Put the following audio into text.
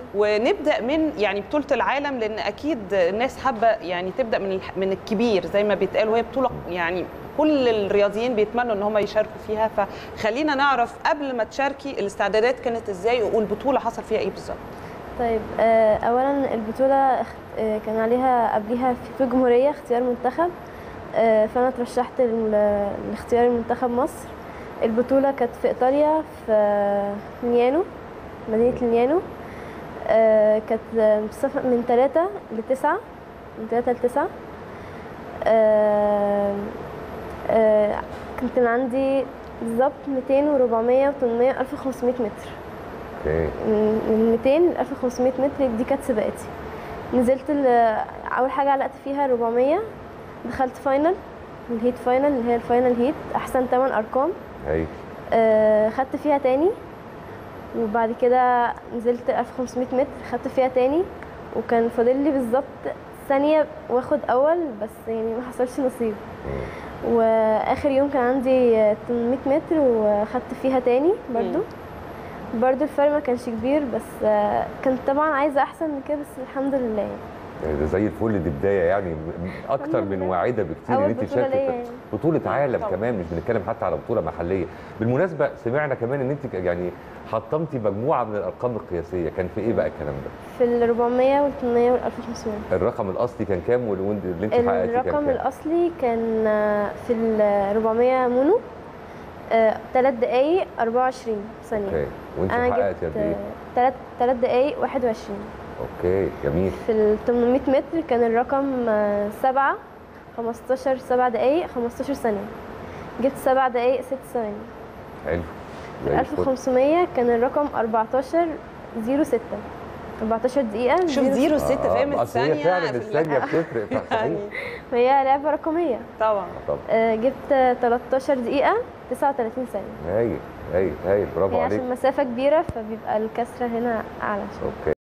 ونبدا من يعني بطوله العالم لان اكيد الناس حابه يعني تبدا من الح- من الكبير زي ما بيتقال وهي بطوله يعني كل الرياضيين بيتمنوا ان هم يشاركوا فيها فخلينا نعرف قبل ما تشاركي الاستعدادات كانت ازاي والبطوله حصل فيها ايه بالظبط طيب آه، اولا البطوله اخت- آه، كان عليها قبلها في في الجمهوريه اختيار منتخب آه، فانا ترشحت لل- لاختيار المنتخب مصر البطوله كانت في ايطاليا في آه، ميلانو مدينه ميلانو آه، كانت آه، مسافة من ثلاثة لتسعة من ثلاثة لتسعة آه، آه، كنت عندي بالظبط 200 و400 و800 1500 متر اوكي من من 200 ل 1500 متر دي كانت سباقاتي نزلت ال- اول حاجه علقت فيها 400 دخلت فاينل الهيت فاينل اللي هي الفاينل هيت احسن 8 ارقام هاي آه، خدت فيها تاني وبعد كده نزلت 1500 متر خدت فيها تاني وكان فاضل لي بالظبط ثانيه واخد اول بس يعني ما حصلش نصيب واخر يوم كان عندي 800 متر وخدت فيها تاني برضو برضو الفرق ما كانش كبير بس آه، كنت طبعا عايزه احسن من كده بس الحمد لله يعني. يعني ده زي الفل دي بدايه يعني اكتر الحمد من لله. واعده بكتير أول ان انت بطولة تشاركي ليا في يعني. بطوله عالم طبعا. كمان مش بنتكلم حتى على بطوله محليه بالمناسبه سمعنا كمان ان انت يعني حطمتي مجموعه من الارقام القياسيه كان في ايه بقى الكلام ده في ال 400 وال 800 وال 1500 الرقم الاصلي كان كام والوند اللي انت حققتيه كان الرقم كام الاصلي كان آه، في ال 400 مونو 3 دقايق 24 ثانيه اوكي وانت انا حققتي جبت قد ايه 3 3 دقايق 21 اوكي جميل في ال 800 متر كان الرقم 7 15 7 دقايق 15 ثانيه جبت 7 دقايق 6 ثواني حلو في زي ال الفل. 1500 كان الرقم 14 06 14 دقيقة شوف 06. زيرو ست آه، فاهم اصل هي الثانيه فعلا في ال- الثانيه بتفرق صحيح يعني فهي لعبة رقمية طبعا طب آه، جبت 13 دقيقة 39 ثانية هايل هايل هايل برافو هي عليك عشان مسافة كبيرة فبيبقى الكسرة هنا أعلى شوية اوكي